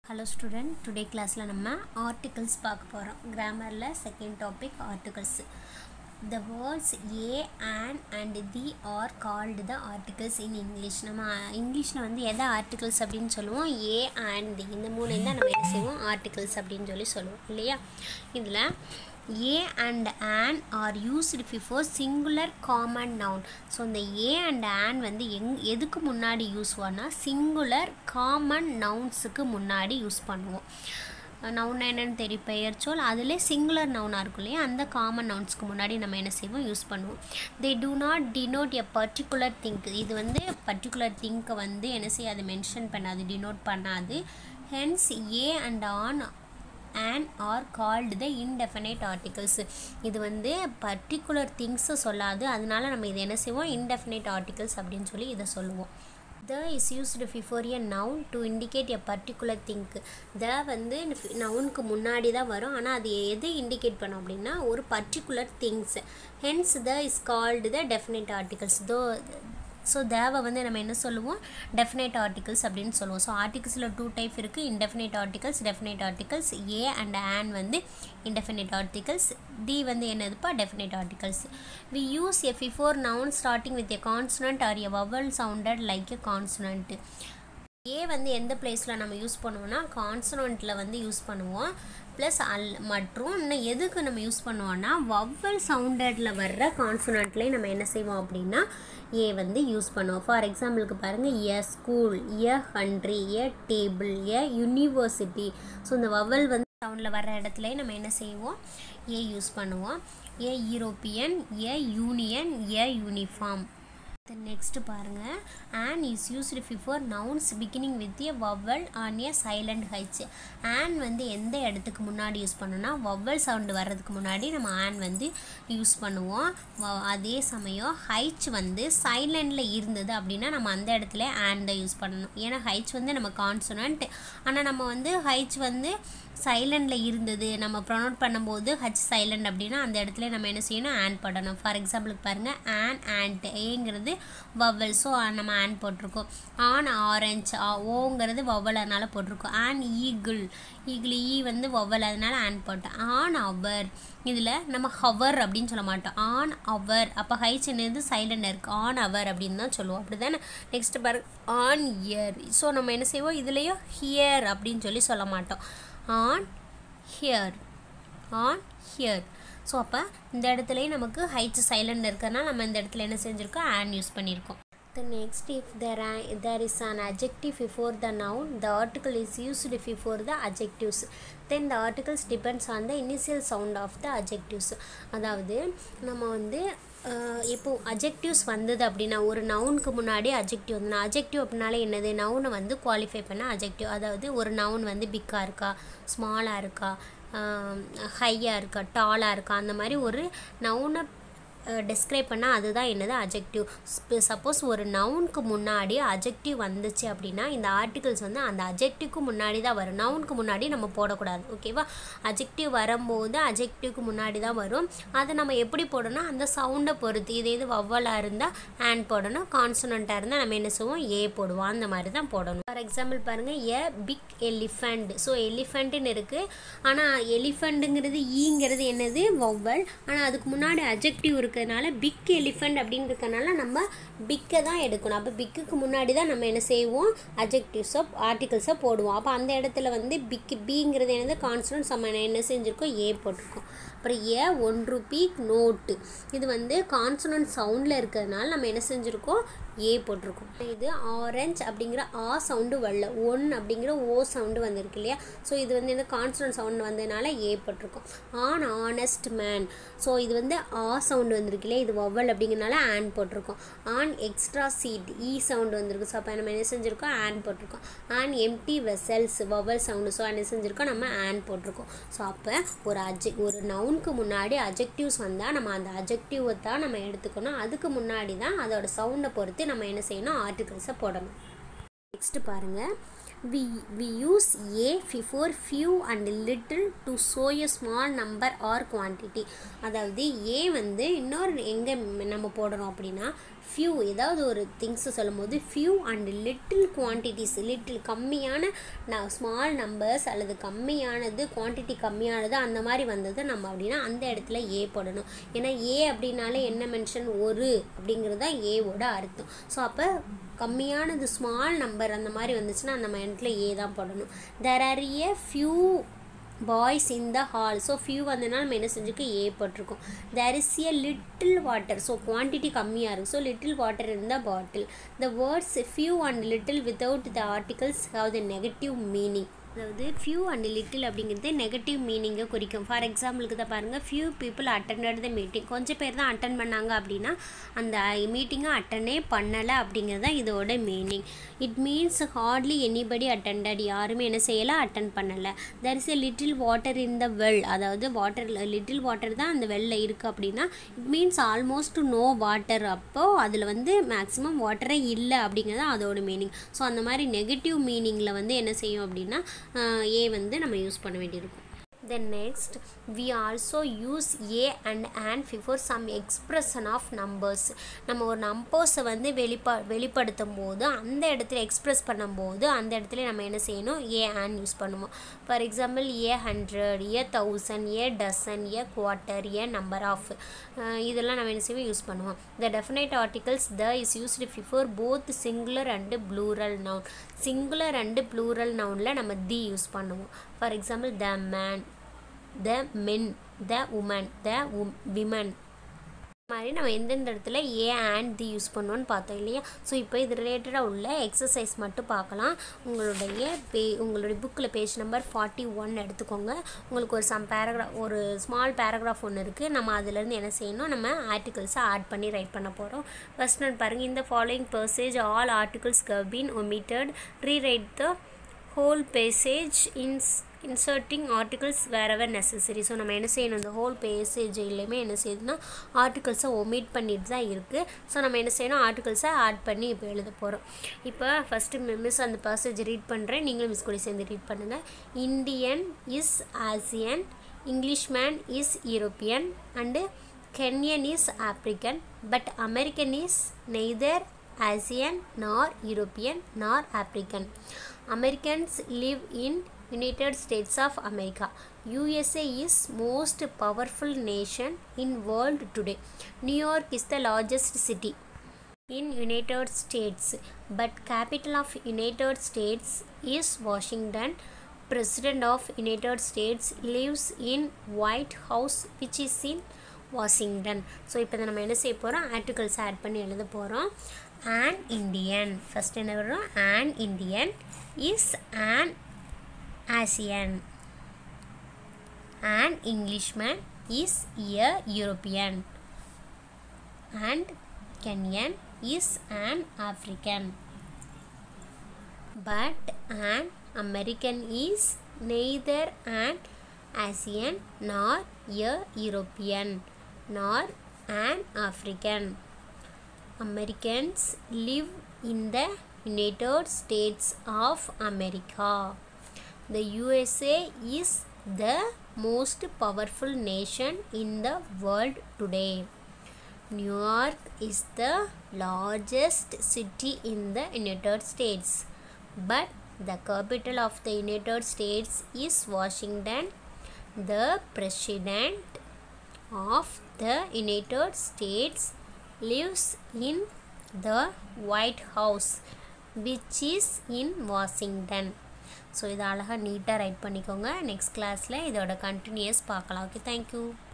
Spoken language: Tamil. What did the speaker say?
ஹலோ ஸ்டூடெண்ட் டுடே கிளாஸில் நம்ம ஆர்டிகல்ஸ் பார்க்க போகிறோம் கிராமரில் second topic articles the words a and and the are called the articles in English நம்ம இங்கிலீஷில் வந்து எதை ஆர்டிகல்ஸ் அப்படின்னு சொல்லுவோம் ஏ அண்ட் தி இந்த மூணு தான் நம்ம என்ன செய்வோம் ஆர்டிகல்ஸ் அப்படின்னு சொல்லி சொல்லுவோம் இல்லையா இதில் a and an are used before singular common noun so இந்த ஏ அண்ட் ஆன் வந்து எங் எதுக்கு முன்னாடி யூஸ் பண்ணால் சிங்குலர் காமன் நவுன்ஸுக்கு முன்னாடி யூஸ் பண்ணுவோம் நவுன் என்னன்னு தெரியும் பெயர் சொல் அதில் சிங்குலர் நவுனாக இருக்கும் இல்லையா அந்த காமன் நவுன்ஸ்க்கு முன்னாடி நம்ம என்ன செய்வோம் யூஸ் பண்ணுவோம் they do not denote a particular thing இது வந்து பர்டிகுலர் திங்க்கை வந்து என்ன செய்யாது மென்ஷன் பண்ணாது டினோட் பண்ணாது hence a and an and are called the indefinite articles இது வந்து பர்டிகுலர் திங்ஸை சொல்லாது அதனால நம்ம இதை என்ன செய்வோம் இன்டெஃபினைட் ஆர்டிகல்ஸ் அப்படின்னு சொல்லி இதை சொல்லுவோம் the is used before a noun to indicate a particular thing the வந்து நவுனுக்கு முன்னாடி தான் வரும் ஆனால் அது எது இண்டிகேட் பண்ணும் அப்படின்னா ஒரு particular things hence the is called the definite articles though so தேவை வந்து நம்ம என்ன சொல்லுவோம் டெஃபினைட் ஆர்டிகல்ஸ் அப்படின்னு சொல்லுவோம் ஸோ ஆர்டிகல்ஸில் டூ டைப் இருக்குது indefinite articles definite articles a and an வந்து இன்டெஃபினைட் ஆர்டிகல்ஸ் டி வந்து என்னதுப்பா definite articles we use a before noun starting with a consonant or a vowel sounded like a consonant a வந்து எந்த பிளேஸில் நம்ம யூஸ் பண்ணுவோம்னா கான்சனண்ட்டில் வந்து யூஸ் பண்ணுவோம் ப்ளஸ் அல் மற்றும் இன்னும் எதுக்கு நம்ம யூஸ் பண்ணுவோம்னா வவ்வல் சவுண்டடில் வர்ற கான்சனண்ட்லேயும் நம்ம என்ன செய்வோம் அப்படின்னா ஏ வந்து யூஸ் பண்ணுவோம் ஃபார் எக்ஸாம்பிளுக்கு பாருங்கள் a school a country a table a university so இந்த வவ்வல் வந்து சவுண்டில் வர்ற இடத்துலையும் நம்ம என்ன செய்வோம் ஏ யூஸ் பண்ணுவோம் a European a union a uniform next பாருங்க an is used before nouns beginning with a vowel an a silent H an வந்து எந்த இடத்துக்கு முன்னாடி யூஸ் பண்ணோன்னா வவ்வல் சவுண்டு வர்றதுக்கு முன்னாடி நம்ம ஆன் வந்து யூஸ் பண்ணுவோம் அதே சமயம் ஹைச் வந்து சைலண்டில் இருந்தது அப்படின்னா நம்ம அந்த இடத்துல ஆன் தான் யூஸ் பண்ணணும் ஏன்னா ஹைச் வந்து நம்ம கான்சனண்ட் ஆனால் நம்ம வந்து ஹைச் வந்து சைலண்டில் இருந்தது நம்ம ப்ரொனோட் பண்ணும்போது ஹச் சைலண்ட் அப்படின்னா அந்த இடத்துல நம்ம என்ன செய்யணும் ஆன் போடணும் ஃபார் எக்ஸாம்பிளுக்கு பாருங்கள் ஆன் ஆண்ட் ஏங்கிறது வவ்வல் ஸோ நம்ம ஆன் போட்டிருக்கோம் ஆன் ஆரஞ்ச் ஓங்கிறது வவ்வல் அதனால் போட்டிருக்கோம் ஆன் ஈகிள் ஈகிள் ஈ வந்து வவ்வல் அதனால் ஆன் போட்டோம் ஆன் அவர் இதில் நம்ம ஹவர் அப்படின்னு சொல்ல மாட்டோம் ஆன் அவர் அப்போ ஹைச் என்னது சைலண்ட் இருக்குது ஆன் அவர் அப்படின்னு தான் சொல்லுவோம் அப்படி தானே நெக்ஸ்ட் பாரு ஆன் இயர் ஸோ நம்ம என்ன செய்வோம் இதுலேயும் ஹியர் அப்படின்னு சொல்லி சொல்ல மாட்டோம் an hour an hour so அப்போ இந்த இடத்துலையும் நமக்கு ஹைச் சைலண்ட் இருக்கிறதுனால நம்ம இந்த இடத்துல என்ன செஞ்சுருக்கோம் ஆன் யூஸ் பண்ணியிருக்கோம் The next, if there, are, there is an adjective before the noun, the article is used before the adjectives. Then the articles depends on the initial sound of the adjectives. அதாவது நம்ம வந்து இப்போ அஜெக்டிவ்ஸ் வந்தது அப்படின்னா ஒரு நவுனுக்கு முன்னாடி அஜெக்டிவ் வந்து அஜெக்டிவ் அப்படின்னாலே என்னது நவுனை வந்து குவாலிஃபை பண்ண அஜெக்டிவ் அதாவது ஒரு நவுன் வந்து பிக்காக இருக்கா ஸ்மாலாக இருக்கா ஹையாக இருக்கா டாலாக இருக்கா அந்த மாதிரி ஒரு நவுனை டிஸ்கிரைப் பண்ணால் அதுதான் என்னது அஜெக்டிவ் சப்போஸ் ஒரு நவுனுக்கு முன்னாடி அஜெக்டிவ் வந்துச்சு அப்படின்னா இந்த ஆர்டிகல்ஸ் வந்து அந்த அஜெக்டிவ்க்கு முன்னாடி தான் வரும் நவுனுக்கு முன்னாடி நம்ம போடக்கூடாது ஓகேவா அஜெக்டிவ் வரும்போது அஜெக்டிவ்க்கு முன்னாடி தான் வரும் அதை நம்ம எப்படி போடணும் அந்த சவுண்டை பொறுத்து இதே இது வவ்வலாக இருந்தால் ஹேண்ட் போடணும் கான்சனண்ட்டாக இருந்தால் நம்ம என்ன செய்வோம் ஏ போடுவோம் அந்த மாதிரி தான் போடணும் ஃபார் எக்ஸாம்பிள் பாருங்கள் ஏ பிக் எலிஃபண்ட் ஸோ எலிஃபண்ட்டுன்னு இருக்குது ஆனால் எலிஃபண்ட்டுங்கிறது ஈங்கிறது என்னது வவ்வல் ஆனால் அதுக்கு முன்னாடி அஜெக்டிவ் இருக்குது இருக்கிறதுனால பிக் எலிஃபண்ட் அப்படின்னு இருக்கனால நம்ம பிக்கை தான் எடுக்கணும் அப்போ பிக்குக்கு முன்னாடி தான் நம்ம என்ன செய்வோம் அஜெக்டிவ்ஸோ ஆர்டிகல்ஸை போடுவோம் அப்போ அந்த இடத்துல வந்து பிக் பிங்கிறது என்னது கான்ஸ்டன்ட் நம்ம என்ன செஞ்சுருக்கோம் ஏ போட்டிருக்கோம் அப்புறம் ஏ ஒன் ருபி நோட்டு இது வந்து கான்சனன்ட் சவுண்டில் இருக்கிறதுனால நம்ம என்ன செஞ்சுருக்கோம் ஏ போட்டிருக்கோம் இது ஆரஞ்ச் அப்படிங்கிற ஆ சவுண்டு வரல ஒன் அப்படிங்கிற ஓ சவுண்டு வந்திருக்கு இல்லையா ஸோ இது வந்து இந்த கான்ஸ்டன்ட் சவுண்ட் வந்ததுனால ஏ போட்டிருக்கோம் ஆன் ஆனஸ்ட் மேன் ஸோ இது வந்து ஆ சவுண்டு வந்திருக்கு இல்லையா இது ஒவ்வல் அப்படிங்கிறனால ஆன் போட்டிருக்கோம் an extra seat E sound வந்திருக்கு ஸோ அப்போ நம்ம என்ன செஞ்சுருக்கோம் ஆன் போட்டிருக்கோம் an empty vessels vowel sound so என்ன செஞ்சுருக்கோம் நம்ம ஆன் போட்டிருக்கோம் ஸோ அப்போ ஒரு அஜெக் ஒரு நவுனுக்கு முன்னாடி அஜெக்டிவ்ஸ் வந்தால் நம்ம அந்த அஜெக்டிவை தான் நம்ம எடுத்துக்கணும் அதுக்கு முன்னாடி தான் அதோட சவுண்டை பொறுத்து நம்ம என்ன செய்யணும் ஆர்டிகல்ஸை போடணும் நெக்ஸ்ட் பாருங்கள் we we use a before few and little to show a small number or quantity அதாவது a வந்து இன்னொரு எங்கே நம்ம போடுறோம் அப்படின்னா ஃபியூ ஏதாவது ஒரு திங்ஸை சொல்லும் போது few and little quantities little கம்மியான நான் ஸ்மால் நம்பர்ஸ் அல்லது கம்மியானது குவான்டிட்டி கம்மியானது அந்த மாதிரி வந்தது நம்ம அப்படின்னா அந்த இடத்துல ஏ போடணும் ஏன்னா ஏ அப்படின்னாலே என்ன மென்ஷன் ஒரு அப்படிங்கிறது தான் ஏவோட அர்த்தம் ஸோ அப்போ கம்மியானது ஸ்மால் நம்பர் அந்த மாதிரி வந்துச்சுன்னா அந்த இடத்துல ஏ தான் போடணும் there are a few boys in the hall so few வந்ததுனால நம்ம என்ன செஞ்சுக்க ஏ போட்டிருக்கோம் there is a little water so quantity கம்மியாக இருக்குது so little water in the bottle the words few and little without the articles have the negative meaning அதாவது ஃபியூ அண்ட் லிட்டில் அப்படிங்கிறது நெகட்டிவ் மீனிங்கை குறிக்கும் ஃபார் எக்ஸாம்பிளுக்கு தான் பாருங்கள் few people attended the meeting கொஞ்சம் பேர் தான் அட்டன் பண்ணாங்க அப்படின்னா அந்த மீட்டிங்கை அட்டனே பண்ணலை அப்படிங்கிறது தான் இதோட meaning it means hardly anybody attended யாருமே என்ன செய்யலை அட்டன் பண்ணலை there is a little water in the well அதாவது வாட்டர் லிட்டில் வாட்டர் தான் அந்த வெல்ல இருக்குது அப்படின்னா it means almost no water அப்போது அதில் வந்து மேக்ஸிமம் வாட்டரே இல்லை அப்படிங்கிறது அதோட மீனிங் ஸோ அந்த மாதிரி நெகட்டிவ் மீனிங்கில் வந்து என்ன செய்யும் அப்படின்னா ஏ வந்து நம்ம யூஸ் பண்ண வேண்டியிருக்கும் then next we also use a and an before some expression of numbers நம்ம ஒரு நம்பர்ஸை வந்து வெளிப்ப வெளிப்படுத்தும் போது அந்த இடத்துல எக்ஸ்ப்ரெஸ் பண்ணும்போது அந்த இடத்துல நம்ம என்ன செய்யணும் ஏ ஆன் யூஸ் பண்ணுவோம் for example a hundred a thousand a dozen a quarter a number of இதெல்லாம் நம்ம என்ன செய்வோம் யூஸ் பண்ணுவோம் the definite articles the is used before both singular and plural noun singular and plural நவுனில் நம்ம தி யூஸ் பண்ணுவோம் for example the man the men the woman the um women மாதிரி நம்ம எந்தெந்த இடத்துல ஏ அண்ட் தி யூஸ் பண்ணோன்னு பார்த்தோம் இல்லையா ஸோ இப்போ இது ரிலேட்டடாக உள்ள எக்ஸசைஸ் மட்டும் பார்க்கலாம் உங்களுடைய பே உங்களுடைய புக்கில் பேஜ் நம்பர் ஃபார்ட்டி ஒன் எடுத்துக்கோங்க உங்களுக்கு ஒரு சம் பேராகிராஃப் ஒரு ஸ்மால் பேராகிராஃப் ஒன்று இருக்குது நம்ம அதுலேருந்து என்ன செய்யணும் நம்ம ஆர்டிகல்ஸை ஆட் பண்ணி ரைட் பண்ண போகிறோம் ஃபர்ஸ்ட் நான் பாருங்கள் இந்த following passage all articles have omitted rewrite the whole passage இன்ஸ் inserting articles wherever necessary so நம்ம என்ன செய்யணும் இந்த ஹோல் பேசேஜ்லையுமே என்ன செய்யுதுன்னா ஆர்டிகல்ஸை ஒமிட் பண்ணிட்டு தான் இருக்குது ஸோ நம்ம என்ன செய்யணும் ஆர்டிகல்ஸை ஆட் பண்ணி இப்போ எழுத போகிறோம் இப்போ ஃபஸ்ட்டு மிஸ் அந்த பர்சேஜ் ரீட் பண்ணுறேன் நீங்களும் மிஸ் கூட சேர்ந்து ரீட் பண்ணுங்கள் Indian is Asian Englishman is European and Kenyan is African but American is neither Asian nor European nor African Americans live in United States of America. USA is most powerful nation in world today. New York is the largest city in United States, but capital of United States is Washington. President of United States lives in White House, which is in Washington so இப்போ நம்ம என்ன செய்ய போகிறோம் ஆர்டிகல்ஸ் ஆட் பண்ணி எழுத போகிறோம் ஆன் இண்டியன் ஃபஸ்ட் என்ன வரும் an Indian is an ASEAN. An Englishman is a European. And Kenyan is an African. But an American is neither an ASEAN nor a European nor an African. Americans live in the United States of America. The USA is the most powerful nation in the world today. New York is the largest city in the United States, but the capital of the United States is Washington. The president of the United States lives in the White House, which is in Washington. So இதை அழகாக நீட்டாக ரைட் பண்ணிக்கோங்க நெக்ஸ்ட் கிளாஸில் இதோட கண்டினியூஸ் பார்க்கலாம் ஓகே தேங்க்யூ